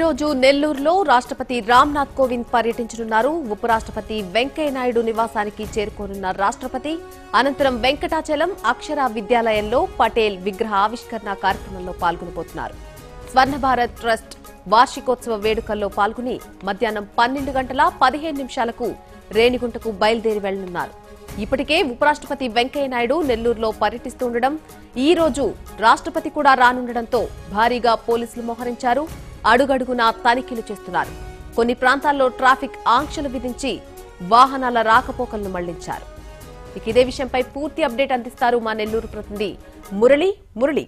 రోజు నెల్లూరులో రాష్ట్రపతి రామ్నాథ్ కోవింద్ పర్యటించనున్నారు ఉపరాష్ట్రపతి వెంకయ్యనాయుడు నివాసానికి చేరుకోనున్న రాష్ట్రపతి అనంతరం వెంకటాచలం అక్షర విద్యాలయంలో పటేల్ విగ్రహ ఆవిష్కరణ కార్యక్రమంలో పాల్గొనబోతున్నారు స్వర్ణ భారత్ ట్రస్ట్ వార్షికోత్సవ వేడుకల్లో పాల్గొని మధ్యాహ్నం పన్నెండు గంటల పదిహేను నిమిషాలకు రేణిగుంటకు బయలుదేరి వెళ్లనున్నారు ఇప్పటికే ఉపరాష్ట్రపతి వెంకయ్యనాయుడు నెల్లూరులో పర్యటిస్తుండడం ఈ రోజు రాష్ట్రపతి కూడా రానుండడంతో భారీగా పోలీసులు మోహరించారు అడుగడుగునా తనిఖీలు చేస్తున్నారు కొన్ని ప్రాంతాల్లో ట్రాఫిక్ ఆంక్షలు విధించి వాహనాల రాకపోకలను మళ్లించారు ఇక ఇదే విషయంపై పూర్తి అప్డేట్ అందిస్తారు మా నెల్లూరు ప్రతినిధి మురళి మురళి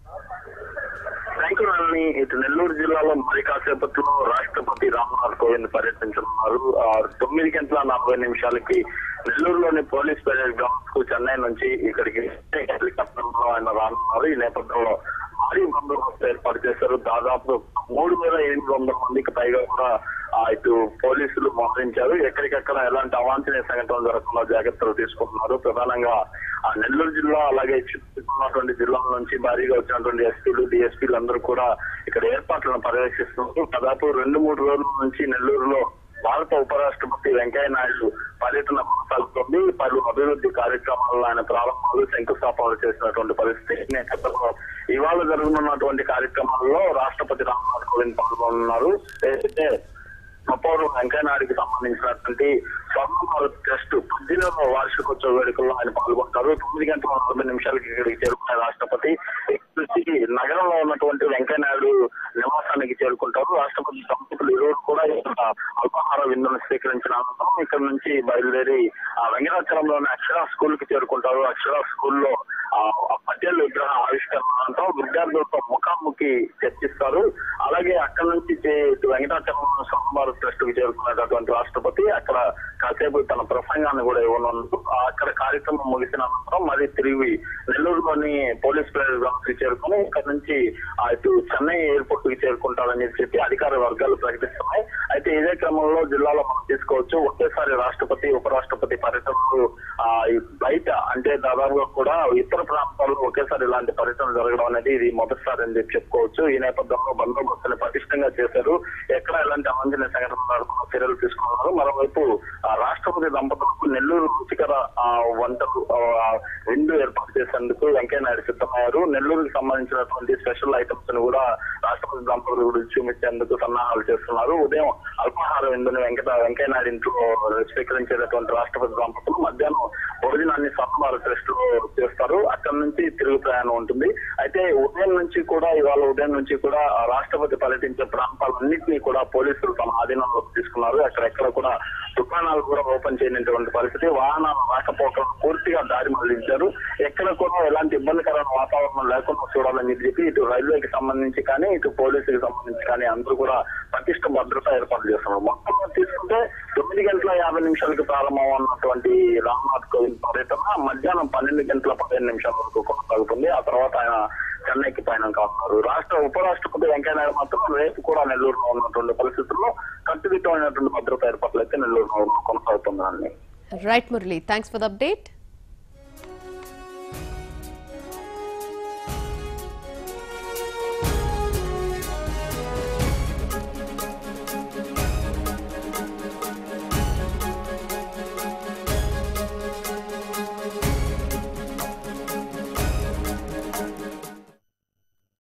థ్యాంక్ యూ నాని ఇటు నెల్లూరు జిల్లాలో మరి కాసేపట్లో రాష్ట్రపతి రామ్నాథ్ కోవింద్ పర్యటించనున్నారు ఆ, తొమ్మిది గంటల నలభై నిమిషాలకి నెల్లూరులోని పోలీస్ పెరేడ్ గ్రౌండ్స్ కు చెన్నై నుంచి ఇక్కడికి హెలికాప్టర్ లో ఆయన రానున్నారు ఈ నేపథ్యంలో భారీ బందోబస్తు ఏర్పాటు చేశారు దాదాపు మూడు వేల ఎనిమిది వందల మందికి పైగా కూడా ఆ, ఇటు పోలీసులు మోహరించారు ఎక్కడికక్కడ ఎలాంటి అవాంఛనీయ సంఘటనలు జరగకుండా జాగ్రత్తలు తీసుకుంటున్నారు ప్రధానంగా ఆ నెల్లూరు జిల్లా అలాగే చుట్టూ ఉన్నటువంటి జిల్లాల నుంచి భారీగా వచ్చినటువంటి ఎస్పీలు డిఎస్పీలు అందరూ కూడా ఇక్కడ ఏర్పాట్లను పర్యవేక్షిస్తున్నారు దాదాపు రెండు మూడు రోజుల నుంచి నెల్లూరులో భారత ఉపరాష్ట్రపతి వెంకయ్య నాయుడు పర్యటన కొనసాగుతోంది పలు అభివృద్ధి కార్యక్రమాల్లో ఆయన ప్రారంభాలు శంకుస్థాపనలు చేసినటువంటి పరిస్థితి ఈ నేపథ్యంలో ఇవాళ జరగనున్నటువంటి కార్యక్రమాల్లో రాష్ట్రపతి రామ్నాథ్ కోవింద్ పాల్గొనున్నారు ఏదైతే అపోలో వెంకయ్యనాయుడికి సంబంధించినటువంటి స్వర్ణ భారత్ ట్రస్ట్ పద్దెనిమిదవ వార్షికోత్సవ వేడుకల్లో ఆయన పాల్గొంటారు తొమ్మిది గంటల నలభై నిమిషాలకి ఇక్కడికి చేరుకునే రాష్ట్రపతి ఇక్కడ నుంచి నగరంలో ఉన్నటువంటి వెంకయ్యనాయుడు నివాసానికి చేరుకుంటారు రాష్ట్రపతి దంపతులు ఈ రోజు కూడా ఇక్కడ అల్పాహార విందును స్వీకరించిన అనంతరం ఇక్కడ నుంచి బయలుదేరి ఆ వెంకటాచలంలోని అక్షర స్కూల్ కి చేరుకుంటారు అక్షర స్కూల్లో ఆ పటేల్ విగ్రహ ఆవిష్కరణ అనంతరం విద్యార్థులతో ముఖాముఖి చర్చిస్తారు అలాగే అక్కడ నుంచి చే- ఇటు వెంకటాచలం స్వర్ణ ట్రస్ట్ కి చేరుకున్నటువంటి రాష్ట్రపతి అక్కడ కాసేపు తన ప్రసంగాన్ని కూడా ఇవ్వనున్నారు ఆ అక్కడ కార్యక్రమం ముగిసిన అనంతరం మరి తిరిగి నెల్లూరులోని పోలీస్ ప్రేరణ గ్రౌండ్స్ కి చేరుకుని ఇక్కడ నుంచి ఆ ఇటు చెన్నై ఎయిర్పోర్ట్ కి చేరుకుంటారని చెప్పి అధికార వర్గాలు ప్రకటిస్తున్నాయి అయితే ఇదే క్రమంలో జిల్లాలో మనం తీసుకోవచ్చు ఒకేసారి రాష్ట్రపతి ఉపరాష్ట్రపతి పర్యటనలు ఆ ఈ బయట అంటే దాదాపుగా కూడా ఇతర ప్రాంతాల్లో ఒకేసారి ఇలాంటి పర్యటన జరగడం అనేది ఇది మొదటిసారి అని చెప్పి చెప్పుకోవచ్చు ఈ నేపథ్యంలో బందోబస్తుని పటిష్టంగా చేశారు ఎక్కడ ఎలాంటి అవంజన సంఘటనలు జరగకుండా చర్యలు తీసుకున్నారు మరోవైపు ఆ రాష్ట్రపతి దంపతులకు నెల్లూరు రుచికర ఆ, వంటలు ఆ, విందు ఏర్పాటు చేసేందుకు వెంకయ్యనాయుడు సిద్ధమయ్యారు నెల్లూరుకి సంబంధించినటువంటి స్పెషల్ ఐటమ్స్ ని కూడా రాష్ట్రపతి దంపతులు గురించి చూపించేందుకు సన్నాహాలు చేస్తున్నారు ఉదయం అల్పాహార విందుని వెంకట వెంకయ్యనాయుడు ఇంట్లో స్వీకరించేటటువంటి రాష్ట్రపతి దంపతులు మధ్యాహ్నం భోజనాన్ని స్వర్ణభార ట్రస్ట్ లో చేస్తారు అక్కడ నుంచి తిరుగు ప్రయాణం ఉంటుంది అయితే ఉదయం నుంచి కూడా ఇవాళ ఉదయం నుంచి కూడా ఆ రాష్ట్రపతి పర్యటించే ప్రాంతాలన్నింటినీ కూడా పోలీసులు తమ ఆధీనంలోకి తీసుకున్నారు అక్కడెక్కడ కూడా దుకాణాలు కూడా ఓపెన్ చేయనటువంటి పరిస్థితి వాహనాల రాకపోకలను పూర్తిగా దారి మళ్లించారు ఎక్కడ కూడా ఎలాంటి ఇబ్బందికరమైన వాతావరణం లేకుండా చూడాలని చెప్పి ఇటు రైల్వేకి సంబంధించి కానీ ఇటు పోలీసుకి సంబంధించి కానీ అందరూ కూడా పటిష్ట భద్రత ఏర్పాటు చేస్తున్నారు మొత్తం మీద తీసుకుంటే తొమ్మిది గంటల యాభై నిమిషాలకు ప్రారంభం అన్నటువంటి రామ్నాథ్ కోవింద్ పర్యటన మధ్యాహ్నం పన్నెండు గంటల పదిహేను నిమిషాల వరకు కొనసాగుతుంది ఆ తర్వాత ఆయన చెన్నైకి పయనం కానున్నారు రాష్ట్ర ఉపరాష్ట్రపతి వెంకయ్యనాయుడు మాత్రం రేపు కూడా నెల్లూరులో ఉన్నటువంటి పరిస్థితుల్లో కట్టుదిట్టమైనటువంటి భద్రత ఏర్పాట్లు అయితే నెల్లూరులో కొనసాగుతుందని right Murali thanks for the update